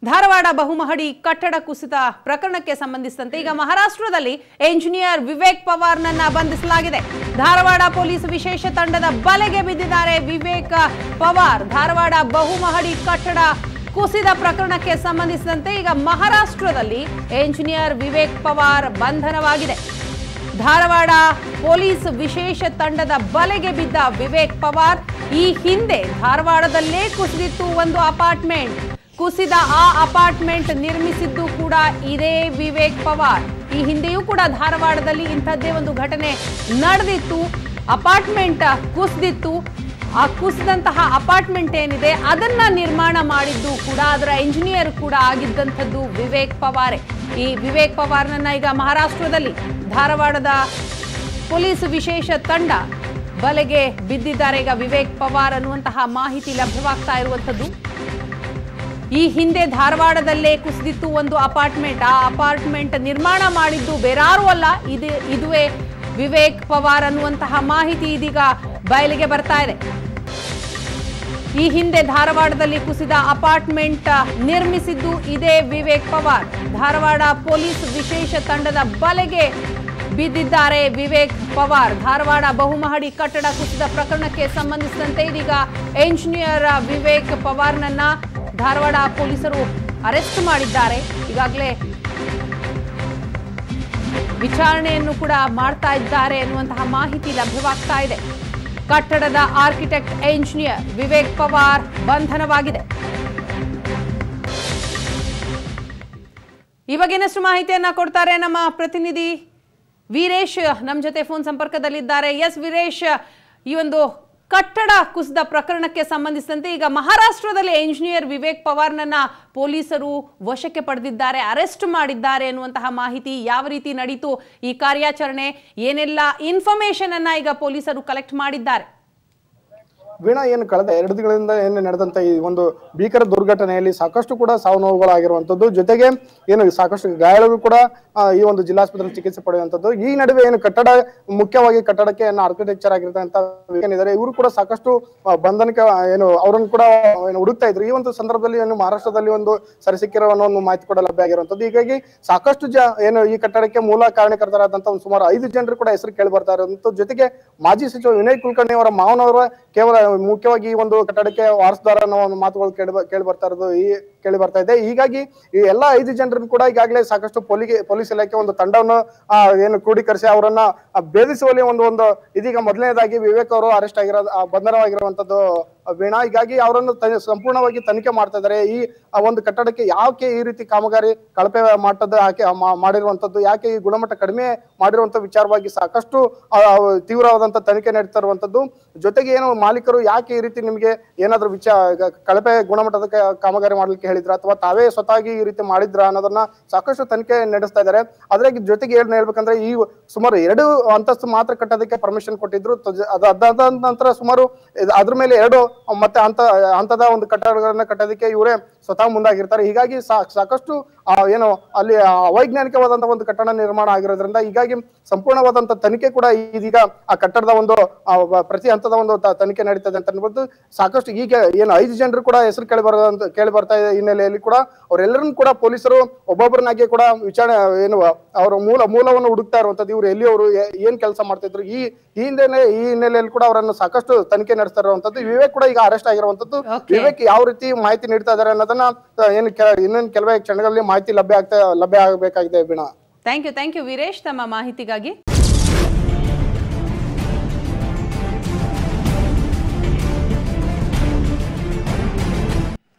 ಧಾರವಾಡ ಬಹುಮಹಡಿ ಕಟ್ಟಡ ಕುಸಿತ ಪ್ರಕರಣಕ್ಕೆ ಸಂಬಂಧಿಸಿದಂತೆ ಈಗ ಮಹಾರಾಷ್ಟ್ರದಲ್ಲಿ ಎಂಜಿನಿಯರ್ ವಿವೇಕ್ ಪವಾರ್ನನ್ನ ಬಂಧಿಸಲಾಗಿದೆ ಧಾರವಾಡ ಪೊಲೀಸ್ ವಿಶೇಷ ತಂಡದ ಬಲೆಗೆ ಬಿದ್ದಿದ್ದಾರೆ ವಿವೇಕ್ ಪವಾರ್ ಧಾರವಾಡ ಬಹುಮಹಡಿ ಕಟ್ಟಡ ಕುಸಿದ ಪ್ರಕರಣಕ್ಕೆ ಸಂಬಂಧಿಸಿದಂತೆ ಈಗ ಮಹಾರಾಷ್ಟ್ರದಲ್ಲಿ ಎಂಜಿನಿಯರ್ ವಿವೇಕ್ ಪವಾರ್ ಬಂಧನವಾಗಿದೆ ಧಾರವಾಡ ಪೊಲೀಸ್ ವಿಶೇಷ ತಂಡದ ಬಲೆಗೆ ಬಿದ್ದ ವಿವೇಕ್ ಪವಾರ್ ಈ ಹಿಂದೆ ಧಾರವಾಡದಲ್ಲೇ ಕುಸಿದಿತ್ತು ಒಂದು ಅಪಾರ್ಟ್ಮೆಂಟ್ ಕುಸಿದ ಆ ಅಪಾರ್ಟ್ಮೆಂಟ್ ನಿರ್ಮಿಸಿದ್ದು ಕೂಡ ಇದೇ ವಿವೇಕ್ ಪವಾರ್ ಈ ಹಿಂದೆಯೂ ಕೂಡ ಧಾರವಾಡದಲ್ಲಿ ಇಂಥದ್ದೇ ಒಂದು ಘಟನೆ ನಡೆದಿತ್ತು ಅಪಾರ್ಟ್ಮೆಂಟ್ ಕುಸಿದಿತ್ತು ಆ ಕುಸಿದಂತಹ ಅಪಾರ್ಟ್ಮೆಂಟ್ ಏನಿದೆ ಅದನ್ನ ನಿರ್ಮಾಣ ಮಾಡಿದ್ದು ಕೂಡ ಅದರ ಇಂಜಿನಿಯರ್ ಕೂಡ ಆಗಿದ್ದಂಥದ್ದು ವಿವೇಕ್ ಪವಾರೆ ಈ ವಿವೇಕ್ ಪವಾರ್ನನ್ನ ಈಗ ಮಹಾರಾಷ್ಟ್ರದಲ್ಲಿ ಧಾರವಾಡದ ಪೊಲೀಸ್ ವಿಶೇಷ ತಂಡ ಬಲೆಗೆ ಬಿದ್ದಿದ್ದಾರೆ ಈಗ ವಿವೇಕ್ ಪವಾರ್ ಅನ್ನುವಂತಹ ಮಾಹಿತಿ ಲಭ್ಯವಾಗ್ತಾ ಇರುವಂಥದ್ದು ಈ ಹಿಂದೆ ಧಾರವಾಡದಲ್ಲೇ ಕುಸಿದಿತ್ತು ಒಂದು ಅಪಾರ್ಟ್ಮೆಂಟ್ ಆ ಅಪಾರ್ಟ್ಮೆಂಟ್ ನಿರ್ಮಾಣ ಮಾಡಿದ್ದು ಬೇರಾರು ಅಲ್ಲ ಇದು ಇದುವೇ ವಿವೇಕ್ ಪವಾರ್ ಅನ್ನುವಂತಹ ಮಾಹಿತಿ ಇದೀಗ ಬಯಲಿಗೆ ಬರ್ತಾ ಇದೆ ಈ ಹಿಂದೆ ಧಾರವಾಡದಲ್ಲಿ ಕುಸಿದ ಅಪಾರ್ಟ್ಮೆಂಟ್ ನಿರ್ಮಿಸಿದ್ದು ಇದೇ ವಿವೇಕ್ ಪವಾರ್ ಧಾರವಾಡ ಪೊಲೀಸ್ ವಿಶೇಷ ತಂಡದ ಬಲೆಗೆ ಬಿದ್ದಿದ್ದಾರೆ ವಿವೇಕ್ ಪವಾರ್ ಧಾರವಾಡ ಬಹುಮಹಡಿ ಕಟ್ಟಡ ಕುಸಿದ ಪ್ರಕರಣಕ್ಕೆ ಸಂಬಂಧಿಸಿದಂತೆ ಇದೀಗ ಎಂಜಿನಿಯರ್ ವಿವೇಕ್ ಪವಾರ್ನನ್ನ ಧಾರವಾಡ ಪೊಲೀಸರು ಅರೆಸ್ಟ್ ಮಾಡಿದ್ದಾರೆ ಈಗಾಗಲೇ ವಿಚಾರಣೆಯನ್ನು ಕೂಡ ಮಾಡ್ತಾ ಇದ್ದಾರೆ ಎನ್ನುವಂತಹ ಮಾಹಿತಿ ಲಭ್ಯವಾಗ್ತಾ ಇದೆ ಕಟ್ಟಡದ ಆರ್ಕಿಟೆಕ್ಟ್ ಎಂಜಿನಿಯರ್ ವಿವೇಕ್ ಪವಾರ್ ಬಂಧನವಾಗಿದೆ ಈ ಬಗ್ಗೆ ಇನ್ನಷ್ಟು ಮಾಹಿತಿಯನ್ನ ಕೊಡ್ತಾರೆ ನಮ್ಮ ಪ್ರತಿನಿಧಿ ವೀರೇಶ್ ನಮ್ಮ ಜೊತೆ ಫೋನ್ ಸಂಪರ್ಕದಲ್ಲಿದ್ದಾರೆ ಎಸ್ ವೀರೇಶ್ ಈ ಒಂದು ಕಟ್ಟಡ ಕುಸಿದ ಪ್ರಕರಣಕ್ಕೆ ಸಂಬಂಧಿಸಿದಂತೆ ಈಗ ಮಹಾರಾಷ್ಟ್ರದಲ್ಲಿ ಎಂಜಿನಿಯರ್ ವಿವೇಕ್ ಪವಾರ್ನನ್ನ ಪೊಲೀಸರು ವಶಕ್ಕೆ ಪಡೆದಿದ್ದಾರೆ ಅರೆಸ್ಟ್ ಮಾಡಿದ್ದಾರೆ ಎನ್ನುವಂತಹ ಮಾಹಿತಿ ಯಾವ ರೀತಿ ನಡೀತು ಈ ಕಾರ್ಯಾಚರಣೆ ಏನೆಲ್ಲ ಇನ್ಫಾರ್ಮೇಶನ್ ಅನ್ನ ಈಗ ಪೊಲೀಸರು ಕಲೆಕ್ಟ್ ಮಾಡಿದ್ದಾರೆ ವೀಣಾ ಏನು ಕಳೆದ ಎರಡು ದಿನಗಳಿಂದ ಏನು ನಡೆದಂತ ಈ ಒಂದು ಭೀಕರ ದುರ್ಘಟನೆಯಲ್ಲಿ ಸಾಕಷ್ಟು ಕೂಡ ಸಾವು ನೋವುಗಳಾಗಿರುವಂತದ್ದು ಜೊತೆಗೆ ಏನು ಸಾಕಷ್ಟು ಗಾಯಾಳುಗಳು ಕೂಡ ಆ, ಈ ಒಂದು ಜಿಲ್ಲಾಸ್ಪತ್ರೆ ಚಿಕಿತ್ಸೆ ಪಡೆಯುವಂತದ್ದು ಈ ನಡುವೆ ಏನು ಕಟ್ಟಡ ಮುಖ್ಯವಾಗಿ ಕಟ್ಟಡಕ್ಕೆ ಏನು ಆರ್ಕಿಟೆಕ್ಚರ್ ಆಗಿರ್ತಕ್ಕಂಥ ಏನಿದ್ದಾರೆ ಇವರು ಕೂಡ ಸಾಕಷ್ಟು ಆ, ಬಂಧನಕ್ಕೆ ಆ, ಏನು ಅವರನ್ನು ಕೂಡ ಏನು ಹುಡುಕ್ತಾ ಇದ್ರು ಈ ಒಂದು ಸಂದರ್ಭದಲ್ಲಿ ಏನು ಮಹಾರಾಷ್ಟ್ರದಲ್ಲಿ ಒಂದು ಸರಿಸಿಕ್ಕಿರೋ ಅನ್ನೋ ಒಂದು ಮಾಹಿತಿ ಕೂಡ ಲಭ್ಯ ಆಗಿರುವಂತದ್ದು ಹೀಗಾಗಿ ಸಾಕಷ್ಟು ಜ ಏನು ಈ ಕಟ್ಟಡಕ್ಕೆ ಮೂಲ ಕಾರಣಕರ್ತರಾದಂತ ಒಂದು ಸುಮಾರು ಐದು ಜನರು ಕೂಡ ಹೆಸರು ಕೇಳಿ ಬರ್ತಾ ಇರುವಂತದ್ದು ಜೊತೆಗೆ ಮಾಜಿ ಸಚಿವ ವಿನಯ್ ಕುಲಕರ್ಣಿ ಅವರ ಮಾವನವರ ಕೇವಲ ಮುಖ್ಯವಾಗಿ ಈ ಒಂದು ಕಟ್ಟಡಕ್ಕೆ ವಾರಸುದಾರ ಅನ್ನೋ ಒಂದು ಮಾತುಗಳು ಕೇಳಿ ಬ- ಕೇಳಿ ಬರ್ತಾ ಇರೋದು ಈ ಕೇಳಿ ಬರ್ತಾ ಇದೆ ಹೀಗಾಗಿ ಈ ಎಲ್ಲಾ ಐದು ಜನರನ್ನು ಕೂಡ ಈಗಾಗಲೇ ಸಾಕಷ್ಟು ಪೊಲಿಗೆ ಪೊಲೀಸ್ ಇಲಾಖೆ ಒಂದು ತಂಡವನ್ನು ಆ, ಏನು ಕ್ರೋಢೀಕರಿಸಿ ಅವರನ್ನ ಆ, ಭೇದಿಸುವಲ್ಲಿ ಒಂದು ಒಂದು ಇದೀಗ ಮೊದಲನೇದಾಗಿ ವಿವೇಕ್ ಅವರು ಅರೆಸ್ಟ್ ಆಗಿರೋ ಆ, ಬಂಧನವಾಗಿರುವಂತದ್ದು ವೀಣಾ ಹೀಗಾಗಿ ಅವರನ್ನು ತ- ಸಂಪೂರ್ಣವಾಗಿ ತನಿಖೆ ಮಾಡ್ತಾ ಇದ್ದಾರೆ ಈ ಆ ಒಂದು ಕಟ್ಟಡಕ್ಕೆ ಯಾಕೆ ಈ ರೀತಿ ಕಾಮಗಾರಿ ಕಳಪೆ ಮಟ್ಟದ ಯಾಕೆ ಮಾ- ಮಾಡಿರುವಂತದ್ದು ಯಾಕೆ ಈ ಗುಣಮಟ್ಟ ಕಡಿಮೆ ಮಾಡಿರುವಂತ ವಿಚಾರವಾಗಿ ಸಾಕಷ್ಟು ಆ, ತೀವ್ರವಾದಂತ ತನಿಖೆ ನಡೀತಾ ಇರುವಂತದ್ದು ಜೊತೆಗೆ ಏನು ಮಾಲೀಕರು ಯಾಕೆ ಈ ರೀತಿ ನಿಮಗೆ ಏನಾದ್ರೂ ವಿಚಾರ ಕಳಪೆ ಗುಣಮಟ್ಟದ ಕ- ಕಾಮಗಾರಿ ಮಾಡ್ಲಿಕ್ಕೆ ಹೇಳಿದ್ರ ಅಥವಾ ತಾವೇ ಸ್ವತಃ ಈ ರೀತಿ ಮಾಡಿದ್ರ ಅನ್ನೋದನ್ನ ಸಾಕಷ್ಟು ತನಿಖೆ ನಡೆಸ್ತಾ ಇದ್ದಾರೆ ಅದ್ರ ಜೊತೆಗೆ ಏನ್ ಹೇಳ್ಬೇಕಂದ್ರೆ ಈ ಸುಮಾರು ಎರಡು ಅಂತಸ್ತು ಮಾತ್ರ ಕಟ್ಟೋದಕ್ಕೆ ಪರ್ಮಿಷನ್ ಕೊಟ್ಟಿದ್ರು ತಜ- ಅದ ಅದಾದ ನಂತರ ಸುಮಾರು ಇದ್- ಅದ್ರ ಮೇಲೆ ಎರಡು ಮತ್ತೆ ಅಂತ ಹಂತದ ಒಂದು ಕಟ್ಟಡಗಳನ್ನ ಕಟ್ಟೋದಕ್ಕೆ ಇವರೇ ಸ್ವತಃ ಮುಂದಾಗಿರ್ತಾರೆ ಹೀಗಾಗಿ ಸಾ- ಸಾಕಷ್ಟು ಆ, ಏನು ಅಲ್ಲಿ ಆ ಅವೈಜ್ಞಾನಿಕವಾದಂತಹ ಒಂದು ಕಟ್ಟಡ ನಿರ್ಮಾಣ ಆಗಿರೋದ್ರಿಂದ ಹೀಗಾಗಿ ಸಂಪೂರ್ಣವಾದಂತ ತನಿಖೆ ಕೂಡ ಇದೀಗ ಆ ಕಟ್ಟಡದ ಒಂದು ಆ, ವ- ಪ್ರತಿ ಹಂತದ ಒಂದು ತ- ತನಿಖೆ ನಡೀತದೆ ಅಂತ ಅನ್ಬೋದು ಸಾಕಷ್ಟು ಈಗ ಏನು ಐದು ಜನರು ಕೂಡ ಹೆಸರು ಕೇಳಿ ಬರೋದಂತ ಕೇಳಿ ಬರ್ತಾ ಇದೆ ಹಿನ್ನೆಲೆಯಲ್ಲಿ ಕೂಡ ಅವರೆಲ್ಲರನ್ನು ಕೂಡ ಪೊಲೀಸರು ಒಬ್ಬೊಬ್ಬರನ್ನಾಗಿ ಕೂಡ ವಿಚಾರಣೆ ಏನು ಅವರ ಮೂಲ ಮೂಲವನ್ನು ಹುಡುಕ್ತಾ ಇರುವಂತದ್ದು ಇವ್ರು ಎಲ್ಲಿಯವರು ಏ- ಏನ್ ಕೆಲಸ ಮಾಡ್ತಿದ್ರು ಈ ಈ ಹಿಂದೆನೆ ಈ ಹಿನ್ನೆಲೆಯಲ್ಲಿ ಕೂಡ ಅವರನ್ನು ಸಾಕಷ್ಟು ತನಿಖೆ ನಡೆಸ್ತಾ ಇರುವಂತದ್ದು ವಿವೇಕ್ ಕೂಡ ಈಗ ಅರೆಸ್ಟ್ ಆಗಿರುವಂತದ್ದು Okay. ವಿವೇಕ್ ಯಾವ ರೀತಿ ಮಾಹಿತಿ ನೀಡ್ತಾ ಇದ್ದಾರೆ ಅನ್ನೋದನ್ನ ಆ, ಏನು ಕೆ- ಇನ್ನೊಂದು ಕೆಲವೇ ಕ್ಷಣಗಳಲ್ಲಿ ಮಾಹಿತಿ ಲಭ್ಯ ಆಗ್ತಾ ಲಭ್ಯ ಆಗಬೇಕಾಗಿದೆ Beena thank you thank you Veeresh ತಮ್ಮ ಮಾಹಿತಿಗಾಗಿ